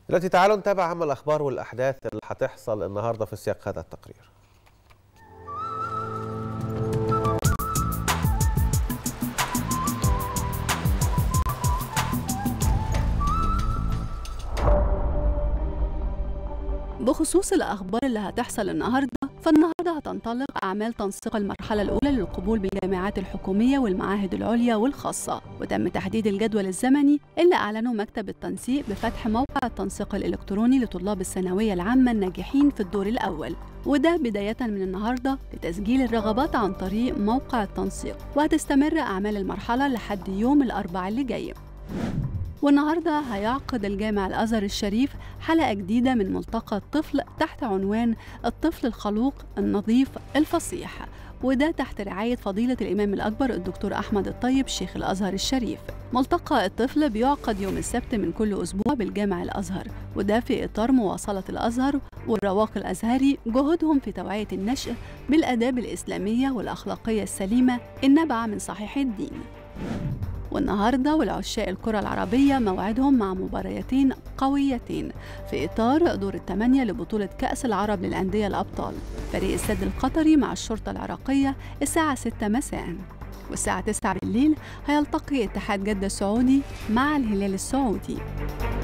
دلوقتي تعالوا نتابع اهم الاخبار والاحداث اللي هتحصل النهارده في سياق هذا التقرير بخصوص الأخبار اللي هتحصل النهاردة فالنهاردة هتنطلق أعمال تنسيق المرحلة الأولى للقبول بالجامعات الحكومية والمعاهد العليا والخاصة وتم تحديد الجدول الزمني اللي أعلنه مكتب التنسيق بفتح موقع التنسيق الإلكتروني لطلاب الثانوية العامة الناجحين في الدور الأول وده بداية من النهاردة لتسجيل الرغبات عن طريق موقع التنسيق وهتستمر أعمال المرحلة لحد يوم الأربعاء اللي جاي والنهارده هيعقد الجامع الازهر الشريف حلقه جديده من ملتقى الطفل تحت عنوان الطفل الخلوق النظيف الفصيح وده تحت رعاية فضيلة الإمام الأكبر الدكتور أحمد الطيب شيخ الأزهر الشريف ملتقى الطفل بيعقد يوم السبت من كل أسبوع بالجامع الأزهر وده في إطار مواصلة الأزهر والرواق الأزهري جهودهم في توعية النشء بالآداب الإسلامية والأخلاقية السليمة النابعة من صحيح الدين والنهارده والعشاق الكرة العربية موعدهم مع مباريتين قويتين في إطار دور الثمانية لبطولة كأس العرب للأندية الأبطال فريق السد القطري مع الشرطة العراقية الساعة 6 مساء والساعة 9 بالليل هيلتقي اتحاد جدة السعودي مع الهلال السعودي